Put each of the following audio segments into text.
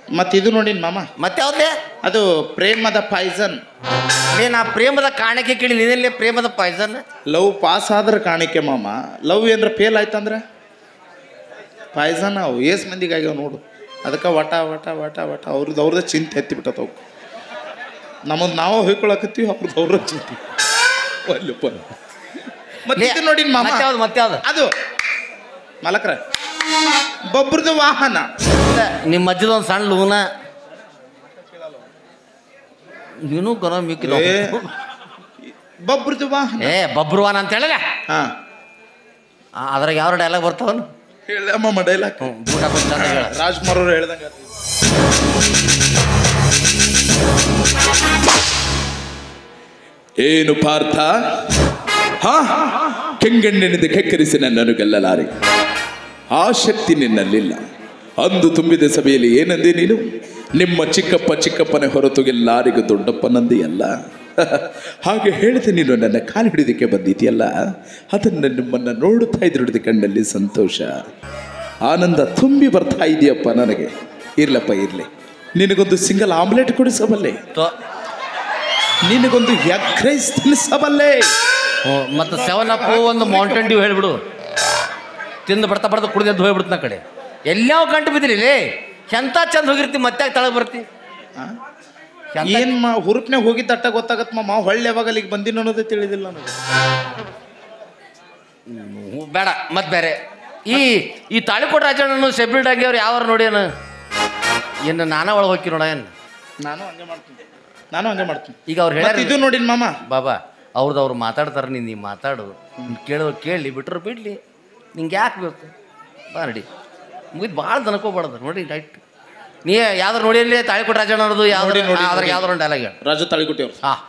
ಮತ್ತೆ ಇದು ನೋಡಿನ್ ಮಾಮ ಮತ್ತೆ ಯಾವ್ದೇ ಅದು ಪ್ರೇಮದ ಪಾಯ್ಸನ್ ಏ ನಾ ಪ್ರೇಮದ ಕಾಣಿಕೆ ಕೇಳಿ ನೀನೆಲ್ಲೇ ಪ್ರೇಮದ ಪಾಯ್ಸನ್ ಲವ್ ಪಾಸ್ ಆದ್ರೆ ಕಾಣಿಕೆ ಮಾಮ ಲವ್ ಏನ್ರ ಫೇಲ್ ಆಯ್ತಂದ್ರೆ ಪಾಯ್ಸನ್ ಅವು ಏಸ್ ಮಂದಿಗೆ ಆಗ್ಯಾವ ನೋಡು ಅದಕ್ಕೆ ವಟ ವಟ ವಟ ವಟ ಅವ್ರದ್ದು ಅವ್ರದ್ದು ಚಿಂತೆ ಎತ್ತಿ ಬಿಟ್ಟವು ನಮ್ಮದು ನಾವು ಹೊಯ್ಕೊಳಕತ್ತೀವಿ ಅವ್ರದ್ದು ಅವ್ರ ಚಿಂತೆ ಒಲ್ಲಪ್ಪ ಮತ್ತೆ ಇದು ನೋಡಿನ್ ಮಾಮ ಮತ್ತೆ ಯಾವ್ದು ಮತ್ತೆ ಯಾವ್ದು ಅದು ಮಲಕ್ರ ಬೊಬ್ರದು ವಾಹನ ನಿಮ್ಮ ಅಜ್ಜದ ಒಂದು ಸಣ್ಣ ಲೂನ ನೀನು ಗನ ಮಿಕ್ಕಿದ ಏ, ಬೊಬ್ರದು ವಾಹನ ಏ ಬಬ್ರುವಾನ ಅಂತ ಹೇಳಲ್ಲ ಹಾ ಅದ್ರಾಗ ಯಾವ ಡೈಲಾಗ್ ಬರ್ತಾವನು ಹೇಳಮ್ಮ ಡೈಲಾಗ್ ಹ್ಞೂ ಬೂಟ ಬಂದ ಹೇಳ ರಾಜ್ಕುಮಾರ್ ಅವ್ರು ಹೇಳ್ದಂಗ ಏನು ಪಾರ್ಥ ಹಾ ಕೆಂಗಣ್ಣಿನಿಂದ ಕೆಕ್ಕರಿಸಿ ನನ್ನನ್ನು ಗೆಲ್ಲಲಾರೆ ಆ ಶಕ್ತಿ ನಿನ್ನಲ್ಲಿಲ್ಲ ಅಂದು ತುಂಬಿದ ಸಭೆಯಲ್ಲಿ ಏನಂದೆ ನೀನು ನಿಮ್ಮ ಚಿಕ್ಕಪ್ಪ ಚಿಕ್ಕಪ್ಪನ ಹೊರತು ಎಲ್ಲರಿಗೂ ದೊಡ್ಡಪ್ಪನಂದೇ ಅಲ್ಲ ಹಾಗೆ ಹೇಳಿದೆ ನೀನು ನನ್ನ ಕಾಲು ಹಿಡಿದಕ್ಕೆ ಬಂದಿದೆಯಲ್ಲ ಅದನ್ನು ನಿಮ್ಮನ್ನು ನೋಡುತ್ತಾ ಇದ್ರುಡಿದ ಕಣ್ಣಲ್ಲಿ ಸಂತೋಷ ಆನಂದ ತುಂಬಿ ಬರ್ತಾ ಇದೆಯಪ್ಪ ನನಗೆ ಇರ್ಲಪ್ಪ ಇರ್ಲಿ ನಿನಗೊಂದು ಸಿಂಗಲ್ ಆಮ್ಲೆಟ್ ಕೊಡಿಸಬಲ್ಲೆ ತೋ ನಿನಗೊಂದು ಎಗ್ ರೈಸ್ ತಿನ್ನಿಸಬಲ್ಲೆ ಹ್ಞೂ ಮತ್ತು ಸೆವೆನ್ ಅಪ್ ಒಂದು ಮೌಂಟೇನ್ ಡ್ಯೂ ಹೇಳ್ಬಿಡು ತಿಂದು ಬರ್ತಾ ಬರ್ತಾ ಕುಡಿದು ಹೋಗ್ಬಿಡ್ತು ನಾ ಕಡೆ ಎಲ್ಲಾವ ಗಂಟು ಬಿದ್ದಿರಿ ಲೇ ಎಂತ ಚಂದ ಹೋಗಿರ್ತಿ ಮತ್ತೆ ತಳಗ್ ಬರ್ತಿ ಎಂತ- ಏನ್ ಮಾ ಹುರುಪ್ನ್ಯಾಗ ಹೋಗಿದ್ದ ಅಟ್ಟ ಗೊತ್ತಾಗತ್ ಮಾಮ ಹೊಳ್ಳಿ ಯಾವಾಗ ಅಲ್ಲಿಗೆ ಬಂದಿನ ಅನ್ನೋದೇ ತಿಳಿದಿಲ್ಲ ನನಗೆ ಹ್ಞೂ, ಬೇಡ ಮತ್ತೆ ಬೇರೆ ಈ ಈ ತಾಳಿಕೋಟ ರಾಜಣ್ಣನು ಸೆಬ್ರಿಡ್ ಆಗಿ ಅವ್ರು ಯಾವಾರ ನೋಡ್ಯಾನ ಏನು ನಾನ ಒಳಗೆ ಹೋಗಿ ನೋಡ ಏನು ನಾನು ಹಂಗೆ ಮಾಡ್ತೀನಿ ನಾನು ಹಂಗೆ ಮಾಡ್ತೀನಿ ಈಗ ಅವ್ರು ಹೇಳ್ಯಾರ ಮತ್ತೆ ಇದು ನೋಡಿನ್ ಮಾಮ ಬಾಬಾ ಅವ್ರದ್ದು ಅವ್ರು ಮಾತಾಡ್ತಾರೆ ನೀನು ನೀ ಮಾತಾಡು ಕೇಳೋ ಕೇಳಲಿ ಬಿಟ್ರು ಬಿಡ್ಲಿ ನಿಂಗೆ ಯಾಕೆ ಬೇಕು ಬಾ ನಡಿ ಮುಗಿದು ಭಾಳ ದನಕೋಬಾರ್ದು ನೋಡಿ ರೈಟ್ ನೀ ಯಾವ್ದಾರು ನೋಡಿ ಅಲ್ಲಿ ತಾಳಿಕೋಟ ರಾಜಣ್ಣ ಅವ್ರದ್ದು ಯಾವ್ದು ನೋಡಿ, ನೋಡಿ, ಅದ್ರಾಗ ನೋಡಿ. ಯಾವ್ದಾರು ಒಂದು ಡೈಲಾಗ್ ಹೇಳು ರಾಜು ತಾಳಿಗುಟ್ಟಿ ಅವ್ರು ಹಾಂ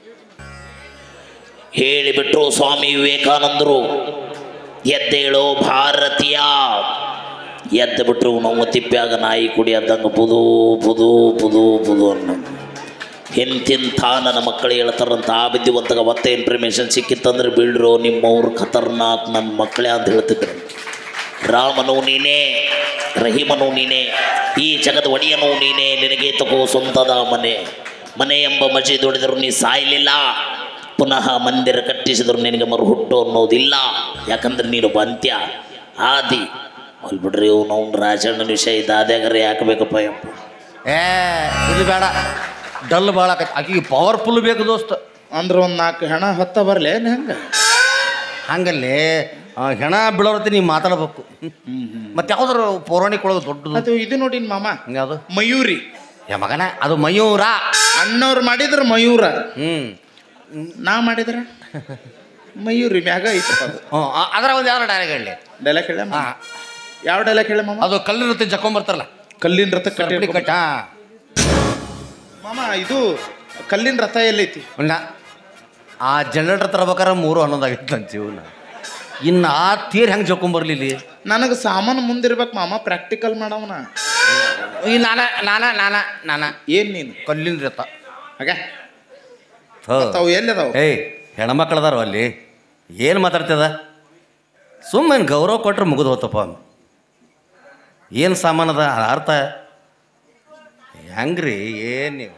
ಹೇಳಿಬಿಟ್ರು ಸ್ವಾಮಿ ವಿವೇಕಾನಂದರು ಎದ್ದೇಳೋ ಭಾರತೀಯ ಎದ್ದು ಬಿಟ್ರು ನಾವು ತಿಪ್ಪ್ಯಾಗ ನಾಯಿ ಕುಡಿಯದ್ದಂಗೆ ಬುದು ಬುದು ಬುದು ಬುದು ಅನ್ನೋ ಎಂತಿಂಥ ನನ್ನ ಮಕ್ಕಳು ಹೇಳ್ತಾರಂತ ಆ ಬಿದ್ದಿವಂತಾಗ ಮತ್ತೆ ಇನ್ಫಾರ್ಮೇಷನ್ ಸಿಕ್ಕಿತ್ತಂದ್ರೆ ಬೀಳ್ರು ನಿಮ್ಮವ್ರು ಖತರ್ನಾಕ್ ನನ್ನ ಮಕ್ಕಳೇ ಅಂತ ಹೇಳ್ತಿದ್ರು ರಾಮನು ನೀನೇ ರಹೀಮನು ನೀನೇ ಈ ಜಗದ ಒಡೆಯನು ನೀನೇ ನಿನಗೆ ತಗೋ ಸ್ವಂತದ ಮನೆ ಮನೆ ಎಂಬ ಮಜೀದ್ ಹೊಡೆದರೂ ನೀ ಸಾಯಲಿಲ್ಲ ಪುನಃ ಮಂದಿರ ಕಟ್ಟಿಸಿದ್ರು ನಿನಗೆ ಮರು ಹುಟ್ಟು ಅನ್ನೋದಿಲ್ಲ ಯಾಕಂದ್ರೆ ನೀನು ಬಂತ್ಯ ಆದಿ ಅಲ್ಲಿ ಬಿಡ್ರಿ ಇವ್ನು ಅವ್ನು ರಾಜಣ್ಣನ ವಿಷಯ ಇದಾದ್ಯಾಗರೆ ಯಾಕೆ ಬೇಕಪ್ಪ ಯಪ್ಪ ಏ ಇದು ಬೇಡ ಡಲ್ ಭಾಳ ಆಕೈತಿ ಆಕಿಗೆ ಪವರ್ಫುಲ್ ಬೇಕು ದೋಸ್ತ ಅಂದ್ರೆ ಒಂದು ನಾಲ್ಕು ಹೆಣ ಹೊತ್ತ ಬರ್ಲಿ ಏನ್ ಹೆಂಗ ಹಂಗಲ್ಲಿ ಆ, ಹೆಣ ಬೀಳೋರತಿ ನೀವು ಮಾತಾಡ್ಬೇಕು ಮತ್ತೆ ಯಾವ್ದಾರು ಪೌರಾಣಿಕ ಒಳಗೆ ದೊಡ್ಡದು ಅದು ಇದು ನೋಡಿನ್ ಮಾಮ ಯಾವುದು ಮಯೂರಿ ಯಾ ಮಗನ ಅದು ಮಯೂರ ಅಣ್ಣವ್ರು ಮಾಡಿದ್ರ ಮಯೂರ ಹ್ಞೂ ನಾ ಮಾಡಿದ್ರ ಮಯೂರಿ ಮ್ಯಾಗ ಐತಪ್ಪ ಅದು ಹ್ಞೂ ಅದರ ಒಂದು ಯಾವ್ದಾರು ಡೈಲಾಗ್ ಹೇಳಿ ಡೈಲಾಗ್ ಹೇಳ ಹಾಂ ಯಾವ ಡೈಲಾಗ್ ಹೇಳ ಮಾಮ ಅದು ಕಲ್ಲಿನ ರೊತ್ತಿ ಜಕ್ಕೊಂಬರ್ತಾರಲ್ಲ ಕಲ್ಲಿನ ರಥ ಕಟ್ಟಿ ಕಟ್ಟಿ ಕಟ್ಟ ಮಾಮ ಇದು ಕಲ್ಲಿನ ರಥ ಎಲ್ಲೈತಿ ಉಣ್ಣ ಆ ಜನರೇಟರ್ ತರಬೇಕಾರೆ ಮೂರು ಹನ್ನೊಂದಾಗಿತ್ತು ನನ್ನ ಜೀವನ ಇನ್ನು ಆ ತೀರ್ ಹೆಂಗೆ ಜಕ್ಕೊಂಬರ್ಲಿಲ್ಲಿ ನನಗೆ ಸಾಮಾನು ಮುಂದಿರ್ಬೇಕು ಮಾಮ ಪ್ರಾಕ್ಟಿಕಲ್ ಮಾಡವನ ಈ ನಾನ ನಾನ ನಾನ ನಾನ ಏನ್ ನೀನು ಕಲ್ಲಿನ ರಥ ಹಾಗೆ ಥೋ. ಅವು ಎಲ್ಲಿದಾವ ಏಯ್ ಹೆಣ್ಮಕ್ಳು ಅದಾರ ಅಲ್ಲಿ ಏನು ಮಾತಾಡ್ತದ ಸುಮ್ಮನೆ ಗೌರವ ಕೊಟ್ರೆ ಮುಗಿದು ಹೋತಪ್ಪ ಏನು ಸಾಮಾನು ಅದ ಅದ್ ಅರ್ಥ ಹೆಂಗ್ರಿ ಏನು ನೀವು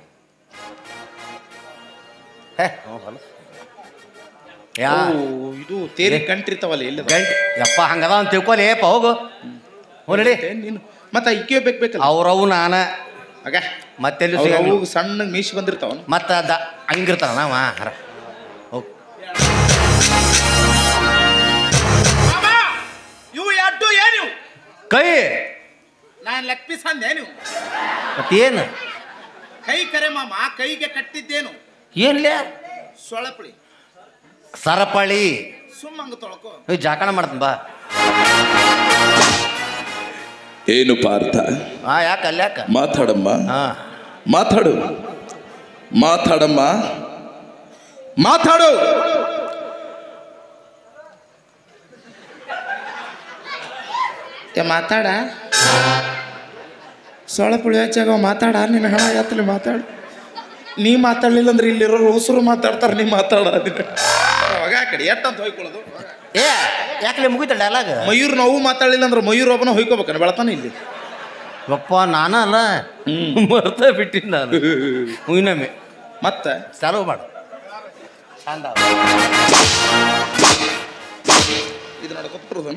ಹೇ ಹ್ಞೂ ಹೊಲ. ಯಾ ಅವು ಇದು ತೇರಿ ಕಂಟ್ರಿತಾವಲ್ಲ ಎಲ್ಲಿದಾವ ಗಂಟೆ ಯಪ್ಪ ಹಂಗದ ಅಂತ ತಿಳ್ಕೊಲಿ ಏಪ ಹೋಗು ಹ್ಞೂ ನಡಿ ಏನ್ ನೀನು ಮತ್ತೆ ಐಕ್ಯ ಬೇಕು ಬೇಕಲ್ಲ ಅವ್ರವು ನಾನ ಹಾಗೆ ಮತ್ತೆಲ್ಲಿ ಅವ್ರು ಸಿಗಂಗಿಲ್ಲ. ಅವು ಸಣ್ಣ ಮೀಸಿ ಬಂದಿರ್ತಾವ ಮತ್ತು ದ ಹಂಗಿರ್ತಾರ ನಾವ ಹರ ಹೋಗ್ ಇವು ಎಡ್ಡು ಏನು ಕೈ ನಾನು ಲೆಗ್ ಪೀಸ್ ಅಂದೆ ನೀವು ಮತ್ತೇನು ಕೈ ಕರೆ ಮಾಮ ಕೈಗೆ ಕಟ್ಟಿದ್ದೇನು ಏನ್ಲೇ ಸೊಳಪಳಿ ಸರಪಳಿ ಸುಮ್ಮ ಹಂಗ ತೊಳ್ಕೊ ನೀವು ಜಾಕಣ ಮಾಡ್ತೀನಿ ಬಾ ಏನು ಪಾರ್ಥ ಹಾ ಯಾಕೆ ಅಲ್ಲಿ ಯಾಕೆ ಮಾತಾಡಮ್ಮ ಹಾ ಮಾತಾಡು ಮಾತಾಡಮ್ಮ ಮಾತಾಡು ಏ ಮಾತಾಡ ಸೊಳಪುಳಿ ಹಚ್ಚಾಗ ಮಾತಾಡ ನಿನ್ನ ಹಣ ಯಾತಲಿ ಮಾತಾಡ ನೀ ಮಾತಾಡ್ಲಿಲ್ಲ ಅಂದ್ರೆ ಇಲ್ಲಿರೋ ರೋಸರು ಮಾತಾಡ್ತಾರೆ ನೀ ಮಾತಾಡ ಅವಾಗ ಆ ಕಡೆ ಎಟ್ಟಂತ ಹೊಯ್ಕೊಳ್ಳೋದು ಏ ಯಾಕಲೆ ಮುಗಿತ ಡೈಲಾಗ್ ಮಯೂರ್ ನಾವು ಮಾತಾಡಲಿಲ್ಲ ಅಂದ್ರೆ ಮಯೂರ್ ಒಬ್ಬನ ಹೊಯ್ಕೋಬೇಕನ್ನ ಬೆಳತಾನೆ ಇಲ್ಲಿ ಯಪ್ಪ ನಾನ ಅಲ್ಲ ಮರ್ತ ಬಿಟ್ಟಿನಿ ನಾನು ಇನ್ನೊಮ್ಮೆ ಮತ್ತೆ ಚಾಲು ಮಾಡು ಚಂದ ಇದು ನಡ್ಕೊತ ಬರೋದನು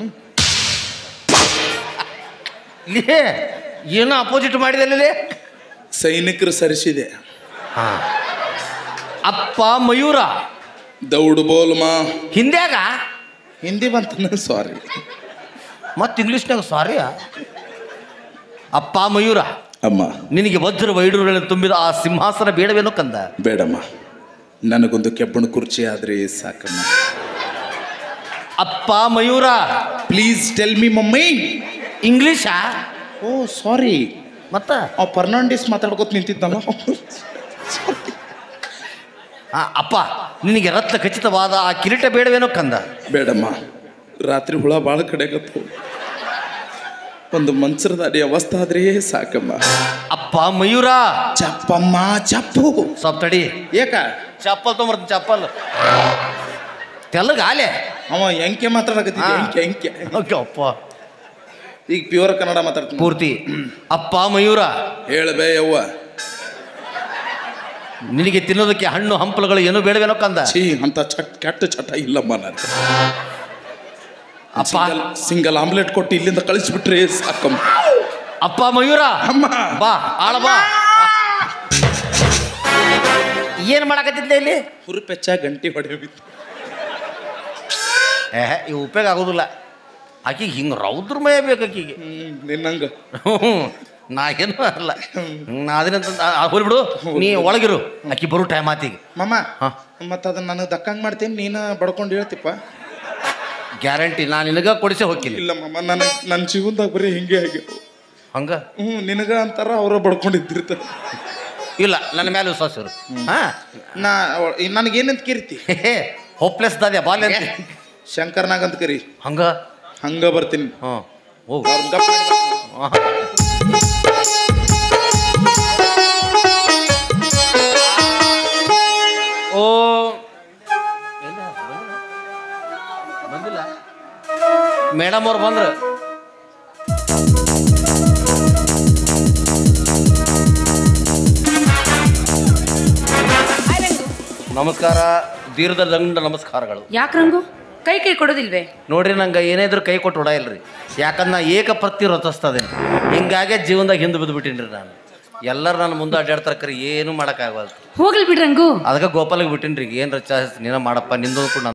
ಲೇ ಏನೋ ಅಪೋಸಿಟ್ ಮಾಡಿದಲ್ಲಿ ಸೈನಿಕರು ಸರಿಸಿದೆ ಹಾಂ ಅಪ್ಪ ಮಯೂರ ದೌಡು ಬೋಲ್ಮಾ ಹಿಂದ್ಯಾಗ ಹಿಂದಿ ಬಂತನ ಸಾರಿ ಮತ್ತು ಇಂಗ್ಲೀಷ್ನಾಗ ಸಾರಿ ಅಪ್ಪ ಮಯೂರ ಅಮ್ಮ ನಿನಗೆ ವಜ್ರ ವೈಡೂರುಗಳನ್ನು ತುಂಬಿದ ಆ ಸಿಂಹಾಸನ ಬೇಡವೇನೋ ಕಂದ ಬೇಡಮ್ಮ ನನಗೊಂದು ಕೆಬ್ಬಣ ಕುರ್ಚಿ ಆದ್ರೆ ಸಾಕಮ್ಮ ಅಪ್ಪ Mayura please tell me mummy ಇಂಗ್ಲೀಷಾ ಓ ಸಾರಿ ಮತ್ತ ಅವ ಫರ್ನಾಂಡಿಸ್ ಮಾತಾಡ್ಕೊತ ನಿಂತಿದ್ದಲ್ಲ ಆ, ಅಪ್ಪ ನಿನಗೆ ರತ್ನ ಖಚಿತವಾದ ಆ ಕಿರೀಟ ಬೇಡವೇನೋ ಕಂದ ಬೇಡಮ್ಮ ರಾತ್ರಿ ಹುಳ ಭಾಳ ಕಡೆಗತ್ತು ಒಂದು ಮಂಚರದ ಅಡಿ ಅವಸ್ಥೆ ಆದ್ರೆ ಸಾಕಮ್ಮ ಅಪ್ಪ ಮಯೂರ ಚಪ್ಪಮ್ಮ ಚಪ್ಪು ಸ್ವಲ್ಪ ತಡಿ ಏಕ ಚಪ್ಪಲ್ ತೊಗೊಂಬರ್ತೀನಿ ಚಪ್ಪಲ್ ತೆಲಗ ಆಲೆ ಅವ ಎಂಕೆ ಮಾತಾಡಕತ್ತಿದ್ದೆ ಹಾ. ಎಂಕೆ ಎಂಕೆ ಓಕೆ ಅಪ್ಪ ಈಗ ಪ್ಯೂರ್ ಕನ್ನಡ ಮಾತಾಡ್ತೀನಿ ಪೂರ್ತಿ ಅಪ್ಪ ಮಯೂರ ಹೇಳಬೇ ಯವ್ವ ನಿನಗೆ ತಿನ್ನೋದಕ್ಕೆ ಹಣ್ಣು ಹಂಪಲುಗಳು ಏನೂ ಬೇಡವೇನೋ ಕಂದ ಛೀ ಅಂತ ಚಟ್ ಕೆಟ್ಟ ಚಟ ಇಲ್ಲಮ್ಮ ನಾನು ಅಪ್ಪ ಸಿಂಗಲ್ ಸಿಂಗಲ್ ಆಮ್ಲೆಟ್ ಕೊಟ್ಟು ಇಲ್ಲಿಂದ ಕಳಿಸ್ಬಿಟ್ರೆ ಸಾಕಮ್ಮ ಅಪ್ಪ ಮಯೂರ ಅಮ್ಮ ಬಾ ಆಳ ಬಾ ಏನ್ ಮಾಡಕತ್ತಿದ್ದೆ ಇಲ್ಲಿ ಹುರುಪೆಚ್ಚ ಗಂಟಿ ಹೊಡೆಯೋಬಿತ್ತು ಏ ಇವು ಉಪಯೋಗ ಆಗೋದಿಲ್ಲ ಆಕಿಗೆ ಹಿಂಗೆ ರೌದ್ರಮಯ ಬೇಕು ಆಕಿಗೆ ನಿನ್ನಂಗ ಹ್ಮ್. ನಾ ಏನು ಅಲ್ಲ ನಾ ಅದನ್ನಂತ ಹೋಗ್ಬಿಡು ನೀ ಒಳಗಿರು ಆಕಿ ಬರೋ ಟೈಮ್ ಆತಿಗೆ ಮಮ್ಮ ಹಾ. ಮತ್ತೆ ಅದನ್ನ ನನಗೆ ದಕ್ಕಂಗೆ ಮಾಡ್ತೀನಿ ನೀನು ಬಡ್ಕೊಂಡು ಹೇಳ್ತಿಪ್ಪ ಗ್ಯಾರಂಟಿ ನಾನು ನಿನಗ ಕೊಡಿಸೇ ಹೋಗ್ತೀನಿ ಇಲ್ಲ ಮಮ್ಮ ನನಗೆ ನನ್ನ ಜೀವನದಾಗ ಬರೀ ಹಿಂಗೆ ಆಗ್ಯಾವ ಹಂಗ ಹ್ಞೂ ನಿನಗ ಅಂತಾರ ಅವ್ರ ಬಡ್ಕೊಂಡಿದ್ದಿರ್ತಾರೆ ಇಲ್ಲ ನನ್ನ ಮೇಲೆ ವಿಶ್ವಾಸ ಇರು ಹಾ ನಾ ನನಗೇನಂತ ಕರಿತಿ ಹೋಪ್ಲೆಸ್ ದಾದ್ಯ ಬಾಲ್ಯ ಅಂತ ಶಂಕರ್ನಾಗ್ ಅಂತ ಕರಿ ಹಂಗ ಹಂಗ ಬರ್ತೀನಿ ಹಾಂ ಹೋಗು ಅವ್ರನ್ನ ಗಪ್ ಮಾಡಿ ಬರ್ತೀನಿ. ಓ ಎಲ್ಲ ಬಂದಿಲ್ಲ? ಬಂದಿಲ್ಲ ಮೇಡಮ್ ಅವ್ರು ಬಂದ್ರು ನಮಸ್ಕಾರ ದೀರ್ಘ ದಂಡ ನಮಸ್ಕಾರಗಳು ಯಾಕೆ ರಂಗು ಕೈ ಕೈ ಕೊಡೋದಿಲ್ವೇ ನೋಡ್ರಿ ನಂಗೆ ಏನೇದ್ರು ಕೈ ಕೊಟ್ಟು ಹೊಡೆಯಲ್ರಿ ಯಾಕಂದ್ರೆ ನಾ ಏಕ ಪ್ರತಿ ರಚಿಸ್ತದೇನೆ ಹಿಂಗಾಗಿ ಜೀವನದಾಗ ಹಿಂದೆ ಬಿದ್ದು ಬಿಟ್ಟಿನ್ರಿ ನಾನು ಎಲ್ಲರೂ ನನ್ನ ಮುಂದೆ ಅಡ್ಡಾಡ್ತಾರೆ ಕರೆ ಏನು ಮಾಡೋಕ್ಕಾಗವಲ್ದು ಹೋಗ್ಲಿ ಬಿಡ್ರಂಗು ಅದಕ್ಕೆ ಗೋಪಾಲಿಗೆ ಬಿಟ್ಟಿನ್ರಿ ಏನು ರಚ ನೀನ ಮಾಡಪ್ಪ ನಿಂದು ಕೂಡ